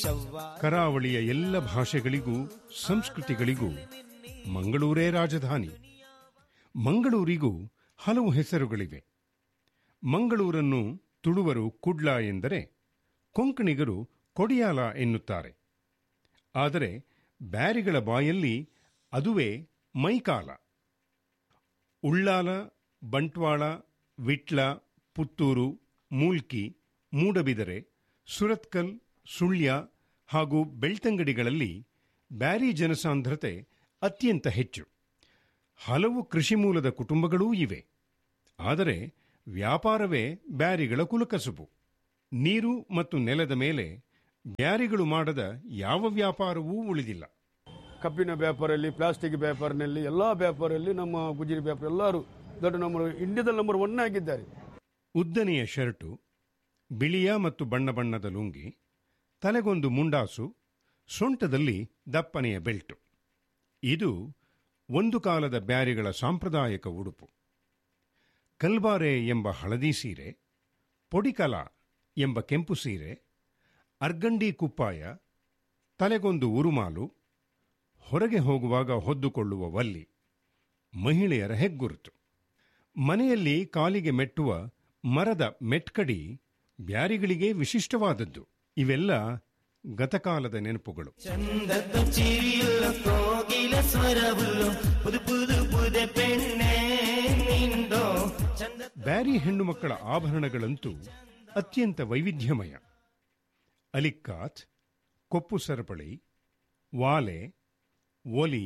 ಕರಾವಳಿಯ ಎಲ್ಲ ಭಾಷೆಗಳಿಗೂ ಸಂಸ್ಕೃತಿಗಳಿಗೂ ಮಂಗಳೂರೇ ರಾಜಧಾನಿ ಮಂಗಳೂರಿಗೂ ಹಲವು ಹೆಸರುಗಳಿವೆ ಮಂಗಳೂರನ್ನು ತುಳುವರು ಕುಡ್ಲ ಎಂದರೆ ಕೊಂಕಣಿಗರು ಕೊಡಿಯಾಲ ಎನ್ನುತ್ತಾರೆ ಆದರೆ ಬ್ಯಾರಿಗಳ ಬಾಯಲ್ಲಿ ಅದುವೇ ಮೈಕಾಲ ಉಳ್ಳಾಲ ಬಂಟ್ವಾಳ ವಿಟ್ಲ ಪುತ್ತೂರು ಮೂಲ್ಕಿ ಮೂಡಬಿದರೆ ಸುರತ್ಕಲ್ ಸುಳ್ಯ ಹಾಗೂ ಬೆಳ್ತಂಗಡಿಗಳಲ್ಲಿ ಬ್ಯಾರಿ ಜನಸಾಂದ್ರತೆ ಅತ್ಯಂತ ಹೆಚ್ಚು ಹಲವು ಕೃಷಿ ಮೂಲದ ಕುಟುಂಬಗಳೂ ಇವೆ ಆದರೆ ವ್ಯಾಪಾರವೇ ಬ್ಯಾರಿಗಳ ಕುಲಕಸುಬು ನೀರು ಮತ್ತು ನೆಲದ ಮೇಲೆ ಬ್ಯಾರಿಗಳು ಮಾಡದ ಯಾವ ವ್ಯಾಪಾರವೂ ಉಳಿದಿಲ್ಲ ಕಬ್ಬಿನ ವ್ಯಾಪಾರಲ್ಲಿ ಪ್ಲಾಸ್ಟಿಕ್ ವ್ಯಾಪಾರನಲ್ಲಿ ಎಲ್ಲ ವ್ಯಾಪಾರಲ್ಲಿ ನಮ್ಮ ಗುಜರಿ ವ್ಯಾಪಾರ ಎಲ್ಲರೂ ದೊಡ್ಡ ನಂಬರ್ ಇಂಡಿಯಾದಲ್ಲಿ ನಂಬರ್ ಒನ್ ಆಗಿದ್ದಾರೆ ಉದ್ದನೆಯ ಶರ್ಟು ಬಿಳಿಯ ಮತ್ತು ಬಣ್ಣ ಬಣ್ಣದ ಲುಂಗಿ ತಲೆಗೊಂದು ಮುಂಡಾಸು ಸೊಂಟದಲ್ಲಿ ದಪ್ಪನೆಯ ಬೆಲ್ಟು ಇದು ಒಂದು ಕಾಲದ ಬ್ಯಾರಿಗಳ ಸಾಂಪ್ರದಾಯಿಕ ಉಡುಪು ಕಲ್ಬಾರೆ ಎಂಬ ಹಳದಿ ಸೀರೆ ಪೊಡಿಕಲ ಎಂಬ ಕೆಂಪು ಸೀರೆ ಅರ್ಗಂಡಿ ಕುಪ್ಪಾಯ ತಲೆಗೊಂದು ಉರುಮಾಲು ಹೊರಗೆ ಹೋಗುವಾಗ ಹೊದ್ದುಕೊಳ್ಳುವ ವಲ್ಲಿ ಮಹಿಳೆಯರ ಹೆಗ್ಗುರುತು ಮನೆಯಲ್ಲಿ ಕಾಲಿಗೆ ಮೆಟ್ಟುವ ಮರದ ಮೆಟ್ಕಡಿ ಬ್ಯಾರಿಗಳಿಗೆ ವಿಶಿಷ್ಟವಾದದ್ದು ಇವೆಲ್ಲ ಗತಕಾಲದ ನೆನಪುಗಳು ചന്തത്ത ചിരിയുള്ള കോകില സ്വരവുള്ളു പുതു പുതു പുത പെണ്ണെ നിണ്ടോ ചന്ത ಬ್ಯಾರಿ ಹೆಣ್ಣು ಮಕ್ಕಳ ಆಭರಣಗಳಂತೂ ಅತ್ಯಂತ ವೈವಿಧ್ಯಮಯ ಅಲಿಕ್ಕಾತ್ ಕೊಪ್ಪು ಸರಪಳಿ ವಾಲೆ ಒಲಿ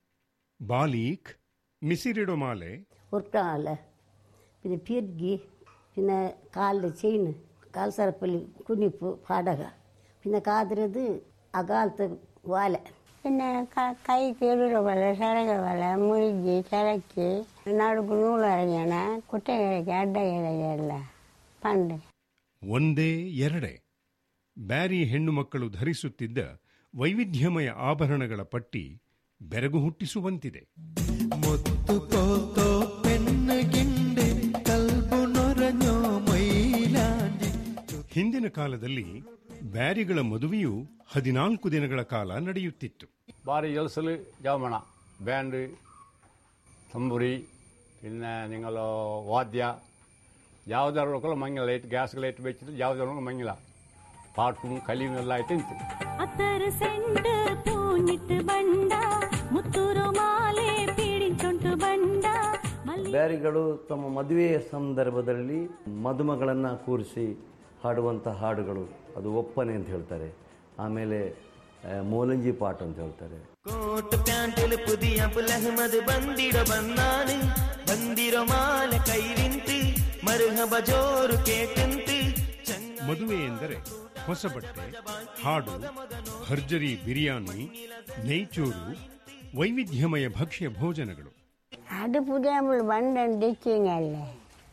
ಬಾಲೀಕ್ ಮಿಸಿರಿಡೊಮಾಲೆ ഉരുട്ടാല പിന്നെ പിരുകി പിന്നെ കാലിൽ ചെയിൻ കാൽ സരപ്പല്ലി കുനിപ്പ് പാടക പിന്നെ കാതിരത് അകാലത്ത് വാല പിന്നെ ക- കൈ കീഴുള്ള പോലെ ചിറക പോലെ മുഴുകി ചിറക്കി നടുക്ക് നൂലറിയണ കുട്ടിಗಳಿಗೆ ಅಡ್ಡಗೆಲ್ಲ ಪಂಡೆ ಒಂದೇ ಎರಡೇ ಬ್ಯಾರಿ ಹೆಣ್ಣು ಮಕ್ಕಳು ಧರಿಸುತ್ತಿದ್ದ ವೈವಿಧ್ಯಮಯ ಆಭರಣಗಳ ಪಟ್ಟಿ ಬೆರಗು ಹುಟ್ಟಿಸುವಂತಿದೆ മുത്തു പോത്തോ പെണ്ണ് കിണ്ട് കൽബു നൊരഞ്ഞോ മൈലാഞ്ചി ಹಿಂದಿನ ಕಾಲದಲ್ಲಿ ಬ್ಯಾರಿಗಳ ಮದುವೆಯು ಹದಿನಾಲ್ಕು ದಿನಗಳ ಕಾಲ ನಡೆಯುತ್ತಿತ್ತು ഭാരി ജൽസൽ ജാമണ ബാൻഡ് ತಂಬುರಿ പിന്നെ നിങ്ങൾ ವಾದ್ಯ ಯಾವುದಾದ್ರು ಮಂಗಿಲ ಲೈಟ್ ಗ್ಯಾಸ್ ಲೈಟ್ ಬೆಚ್ಚಿದ್ರೆ ಯಾವುದಾದ್ರು ಮಂಗಿಲ ಪಾಟು ಕಲಿಯು ಎಲ್ಲ ಆಯ್ತು ನಿಂತು ಅತ್ತರ ಸೆಂಟ್ ಪೂഞ്ഞിട്ട് ಬಂಡ ಮುತ್ತೂರು ಮಾಲೆ ಪೀಡಿಂಚೊಂಟು ಬಂಡ ಮಲ್ಲಿ ಬ್ಯಾರಿಗಳು ತಮ್ಮ ಮದುವೆಯ ಸಂದರ್ಭದಲ್ಲಿ ಮದುಮಗಳನ್ನು ಕೂರಿಸಿ ಹಾಡುವಂಥ ಹಾಡುಗಳು ಅದು ಒಪ್ಪನೆ ಅಂತ ಹೇಳ್ತಾರೆ ಆಮೇಲೆ ಆ, ಮೋಲಂಜಿ ಪಾಠ ಅಂತ ಹೇಳ್ತಾರೆ കോട്ട് പ്യാന്റിൽ പുതിയ പുലഹ്മത് ബന്ദിട ബന്നാണ് ബന്ദിരോ മാല കൈവിಂತು ಮರುಹಬ ಜೋರು ಕೇಟಂತು ಚಂಗ ಮದುವೆ ಎಂದರೆ ಹೊಸ ಬಟ್ಟೆ ಹಾಡು ಭರ್ಜರಿ ಬಿರಿಯಾನಿ ನೈಚೂರು ವೈವಿಧ್ಯಮಯ ಭಕ್ಷ್ಯ ಭೋಜನಗಳು ಅದು ಪುದಿಯಂಬಳು ಬಂಡನ್ ಡಿಕ್ಕಿಂಗಲ್ಲೇ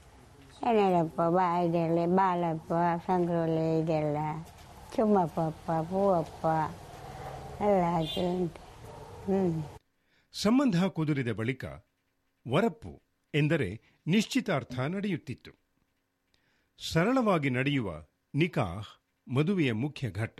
ಏನಪ್ಪ ಬಾ ಇದೆಲ್ಲ ಬಾಲಪ್ಪ ಸಂಕ್ರೋಲೆ ಇದೆಲ್ಲ ಚುಮ್ಮಪ್ಪಪ್ಪ ಪೂವಪ್ಪ ಎಲ್ಲ ಹಾಕಿ ಉಂಟು ಹ್ಞೂ ಸಂಬಂಧ ಕುದುರಿದ ಬಳಿಕ ವರಪ್ಪು ಎಂದರೆ ನಿಶ್ಚಿತಾರ್ಥ ನಡೆಯುತ್ತಿತ್ತು ಸರಳವಾಗಿ ನಡೆಯುವ ನಿಕಾಹ್ ಮದುವೆಯ ಮುಖ್ಯ ಘಟ್ಟ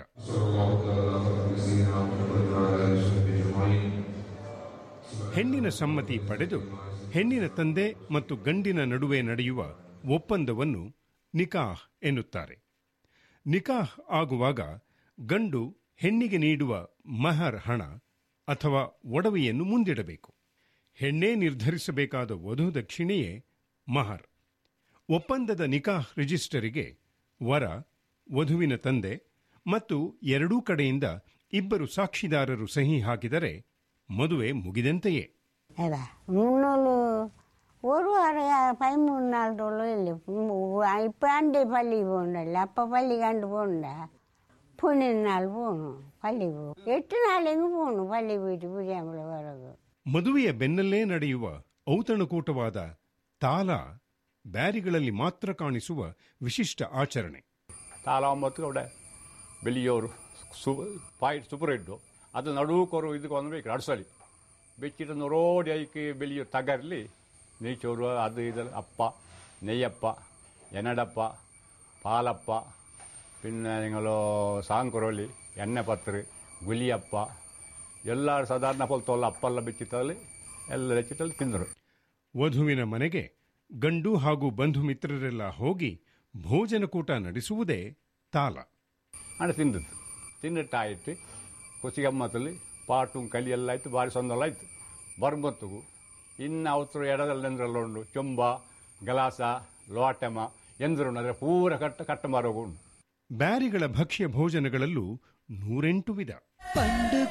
ಹೆಣ್ಣಿನ ಸಮ್ಮತಿ ಪಡೆದು ಹೆಣ್ಣಿನ ತಂದೆ ಮತ್ತು ಗಂಡಿನ ನಡುವೆ ನಡೆಯುವ ಒಪ್ಪಂದವನ್ನು ನಿಕಾಹ್ ಎನ್ನುತ್ತಾರೆ ನಿಕಾಹ್ ಆಗುವಾಗ ಗಂಡು ಹೆಣ್ಣಿಗೆ ನೀಡುವ ಮಹರ್ ಹಣ ಅಥವಾ ಒಡವೆಯನ್ನು ಮುಂದಿಡಬೇಕು ಹೆಣ್ಣೇ ನಿರ್ಧರಿಸಬೇಕಾದ ವಧು ದಕ್ಷಿಣೆಯೇ ಮಹರ್ ಒಪ್ಪಂದದ ನಿಕಾಹ್ ರಿಜಿಸ್ಟರಿಗೆ ವರ ವಧುವಿನ ತಂದೆ ಮತ್ತು ಎರಡೂ ಕಡೆಯಿಂದ ಇಬ್ಬರು ಸಾಕ್ಷಿದಾರರು ಸಹಿ ಹಾಕಿದರೆ ಮದುವೆ ಮುಗಿದಂತೆಯೇ അതാ മുന്നൂറ് ഒരു വാരം പതിമൂന്ന് നാളത്തോളം ഇല്ല ഇപ്പം എൻ്റെ പള്ളി പോകണ്ടല്ലോ അപ്പം പള്ളി കണ്ടു പോകണ്ട പുണ്ണിന് നാൾ പോകണം പള്ളി പോകും എട്ട് നാളെങ്കിൽ പോകണം പള്ളി പോയിട്ട് പുതിയാമ്പള വിറക് ಮದುವೆಯ ಬೆನ್ನಲ್ಲೇ ನಡೆಯುವ ಔತಣಕೂಟವಾದ ತಾಲ ಬ್ಯಾರಿಗಳಲ್ಲಿ ಮಾತ್ರ ಕಾಣಿಸುವ ವಿಶಿಷ್ಟ ಆಚರಣೆ ತಾಲಾಂಬತ್ತು അവിടെ വലിയൊരു സു പായ സൂപ്പർ ഇട്ടു അത് നടുക്കൊരു ഇത് വന്നു അടസലി വെച്ചിട്ട് നൊറോടി അയക്ക് വലിയ തകരല് നെയ്ച്ചോറ് അത് ഇത് അപ്പ നെയ്യപ്പ എനടപ്പ പാലപ്പ പിന്നെ നിങ്ങൾ സാങ്കുറോലി ಎಣ್ಣೆ ಪತ್ರೆ ಗುಲಿಯಪ್ಪ ಎಲ್ಲರೂ ಸಾಧಾರಣ ಪೊಲ್ತೋಲ್ಲ ಅಪ್ಪಲ್ಲ ಬೆಚ್ಚಿತ್ತಲ್ಲಿ ಎಲ್ಲ ಬೆಚ್ಚಿತ್ತಲ್ಲಿ ತಿಂದರು ವಧುವಿನ ಮನೆಗೆ ಗಂಡು ಹಾಗೂ ಬಂಧು ಮಿತ್ರರೆಲ್ಲ ಹೋಗಿ ಭೋಜನಕೂಟ ನಡೆಸುವುದೇ ತಾಲ ಹಣ ತಿಂದದ್ದು ತಿನ್ನಿಟ್ಟಾಯಿತು ಕುಸಿಗಮ್ಮತ್ತಲ್ಲಿ ಪಾಟು ಕಲಿ ಎಲ್ಲ ಆಯ್ತು ಭಾರಿ ಸಂದಲ್ಲ ಆಯ್ತು ಬರ್ಮತ್ತುಗು ಇನ್ನು ಅವತ್ರು ಎಡದಲ್ಲಿ ಎಂದ್ರೆಲ್ಲ ಉಂಡು ಚೊಂಬ ಗಲಾಸ ಲೋಟಮ ಎಂದ್ರು ಅಂದರೆ ಪೂರ ಕಟ್ಟ ಕಟ್ಟ ಮಾರೋಗು ಉಂಡು ಬ್ಯಾರಿಗಳ ಭಕ್ಷ್ಯ ಭೋಜನಗಳಲ್ಲೂ ನೂರೆಂಟು ವಿಧ പണ്ട്